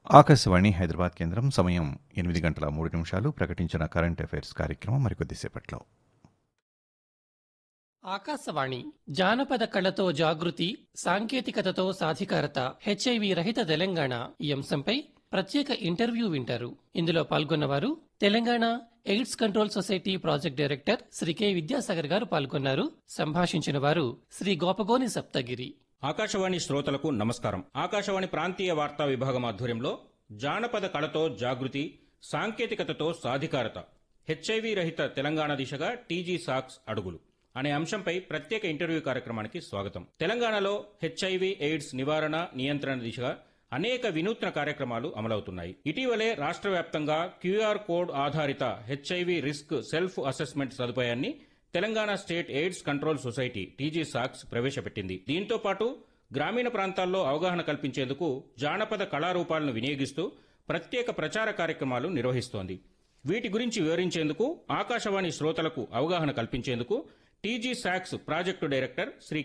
ఆకాశవాణి హైదరాబాద్ కేంద్రం సమయం ఎనిమిది గంటల మూడు నిమిషాలు ప్రకటించిన కరెంట్ అఫైర్స్ కార్యక్రమం మరికొద్దిసేపట్లో ఆకాశవాణి జానపద కళతో జాగృతి సాంకేతికతతో సాధికారత హెచ్ఐవి రహిత తెలంగాణ ఈ అంశంపై ప్రత్యేక ఇంటర్వ్యూ వింటారు ఇందులో పాల్గొన్నవారు Telangana AIDS control society project director Shri K Vidyasagar garu పాల్గొన్నారు సంభాషించిన వారు శ్రీ గోపగోని సప్తగిరి ఆకాశవాణి శ్రోతలకు నమస్కారం ఆకాశవాణి ప్రాంతీయ వార్తా విభాగం ఆధ్వర్యంలో జానపద కళతో జాగృతి సాంకేతికతతో సాధికారత హెచ్ఐవి రహిత తెలంగాణ దిశగా టీజీ సాక్స్ అడుగులు అనే అంశంపై ప్రత్యేక ఇంటర్వ్యూ కార్యక్రమానికి స్వాగతం తెలంగాణలో హెచ్ఐవి ఎయిడ్స్ నివారణ నియంత్రణ దిశగా అనేక వినూత్న కార్యక్రమాలు అమలవుతున్నాయి ఇటీవలే రాష్ట్ర వ్యాప్తంగా క్యూఆర్ కోడ్ ఆధారిత హెచ్ఐవి రిస్క్ సెల్ఫ్ అసెస్మెంట్ సదుపాయాన్ని Telangana state AIDS control society TG సాక్స్ ప్రవేశపెట్టింది దీంతో పాటు గ్రామీణ ప్రాంతాల్లో అవగాహన కల్పించేందుకు జానపద కళారూపాలను వినియోగిస్తూ ప్రత్యేక ప్రచార కార్యక్రమాలు నిర్వహిస్తోంది వీటి గురించి వివరించేందుకు ఆకాశవాణి శ్రోతలకు అవగాహన కల్పించేందుకు టీజీ సాక్స్ ప్రాజెక్టు డైరెక్టర్ శ్రీ